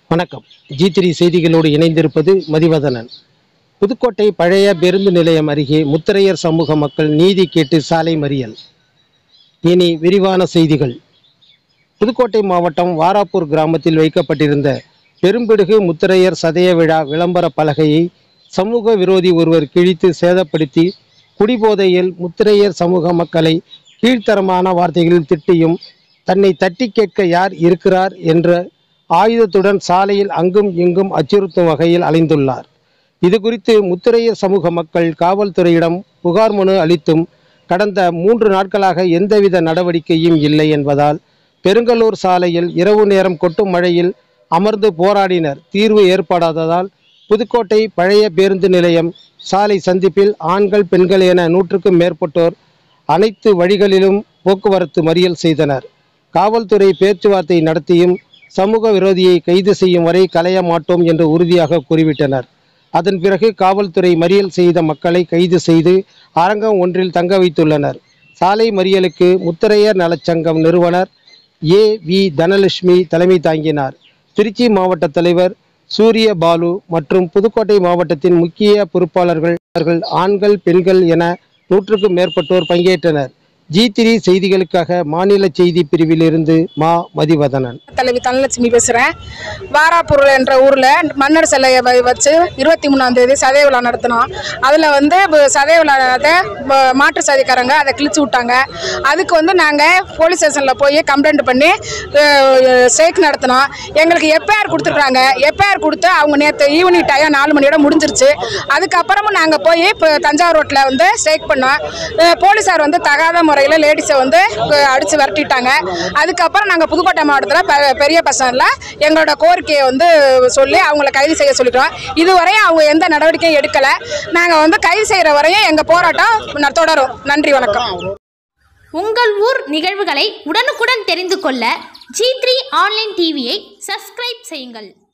வணக்கம் G three செய்திகளோடு இணைந்திருப்பது மதிவதனன் புதுக்கோட்டை பழைய பேருந்து நிலையம் அருகே முத்திரையர் சமூக மக்கள் நீதி கேட்டு சாலை மறியல் இனி விரிவான செய்திகள் புதுக்கோட்டை மாவட்டம் வாராப்பூர் கிராமத்தில் வைக்கப்பட்டிருந்த பெரும்பிடுகு முத்திரையர் சதய விழா விளம்பர பலகையை சமூக விரோதி ஒருவர் கிழித்து சேதப்படுத்தி குடிபோதையில் முத்திரையர் சமூக மக்களை கீழ்த்தரமான வார்த்தைகளில் திட்டியும் தன்னை தட்டி கேட்க யார் இருக்கிறார் என்ற ஆயுதத்துடன் சாலையில் அங்கும் இங்கும் அச்சுறுத்தும் வகையில் அலைந்துள்ளார் இது குறித்து முத்திரையர் சமூக மக்கள் காவல்துறையிடம் புகார் மனு அளித்தும் கடந்த மூன்று நாட்களாக எந்தவித நடவடிக்கையும் இல்லை என்பதால் பெருங்கலூர் சாலையில் இரவு நேரம் கொட்டும் மழையில் அமர்ந்து போராடினர் தீர்வு ஏற்படாததால் புதுக்கோட்டை பழைய பேருந்து நிலையம் சாலை சந்திப்பில் ஆண்கள் பெண்கள் என நூற்றுக்கும் மேற்பட்டோர் அனைத்து வழிகளிலும் போக்குவரத்து மறியல் செய்தனர் காவல்துறை பேச்சுவார்த்தை நடத்தியும் சமூக விரோதியை கைது செய்யும் வரை களைய மாட்டோம் என்று உறுதியாக கூறிவிட்டனர் அதன் பிறகு காவல்துறை மறியல் செய்த மக்களை கைது செய்து அரங்கம் ஒன்றில் தங்க வைத்துள்ளனர் சாலை மறியலுக்கு முத்திரையர் நலச்சங்கம் நிறுவனர் ஏ வி தனலட்சுமி தலைமை தாங்கினார் திருச்சி மாவட்ட தலைவர் சூரிய பாலு மற்றும் புதுக்கோட்டை மாவட்டத்தின் முக்கிய பொறுப்பாளர்கள் அவர்கள் ஆண்கள் பெண்கள் என நூற்றுக்கும் மேற்பட்டோர் பங்கேற்றனர் ஜி த்ரீ செய்திகளுக்காக மாநில செய்தி பிரிவிலிருந்து மா மதிவதனன் தலைவி தனலட்சுமி பேசுகிறேன் வாராப்பூர் என்ற ஊரில் மன்னர் சிலையை வ- வச்சு இருபத்தி மூணாம் தேதி சதய விழா நடத்தினோம் அதில் வந்து ப- சதய விழாத்தை ப- மாற்று சாதிக்காரங்க அதை கிழிச்சு விட்டாங்க அதுக்கு வந்து நாங்கள் போலீஸ் ஸ்டேஷனில் போய் கம்ப்ளைண்ட் பண்ணி ஸ்ட்ரைக் நடத்தினோம் எங்களுக்கு எஃப்ஐஆர் கொடுத்துருக்குறாங்க எஃப்ஐஆர் கொடுத்து அவங்க நேற்று ஈவினிங் டைம் நாலு மணியோட முடிஞ்சிருச்சு அதுக்கப்புறமும் நாங்கள் போய் இப்போ தஞ்சாவூர் ரோட்டில் வந்து ஸ்ட்ரைக் பண்ணோம் அஹ் போலீஸார் வந்து தகாத முறையில் லேடிஸை வந்து அடித்து விரட்டிட்டாங்க அதுக்கப்புறம் நாங்கள் புதுக்கோட்டை மாவட்டத்தில் பெ- பெரிய பசங்களில் எங்களோட கோரிக்கையை வந்து சொல்லி அவங்கள கைது செய்ய சொல்லிட்டோம் இதுவரையும் அவங்க எந்த நடவடிக்கையும் எடுக்கலை நாங்கள் வந்து கைது செய்கிற வரையும் எங்கள் போராட்டம் ந- தொடரும் நன்றி வணக்கம் உங்கள் ஊர் நிகழ்வுகளை உடனுக்குடன் தெரிந்து கொள்ள ஜி த்ரீ ஆன்லைன் டிவியை சப்ஸ்கிரைப் செய்யுங்கள்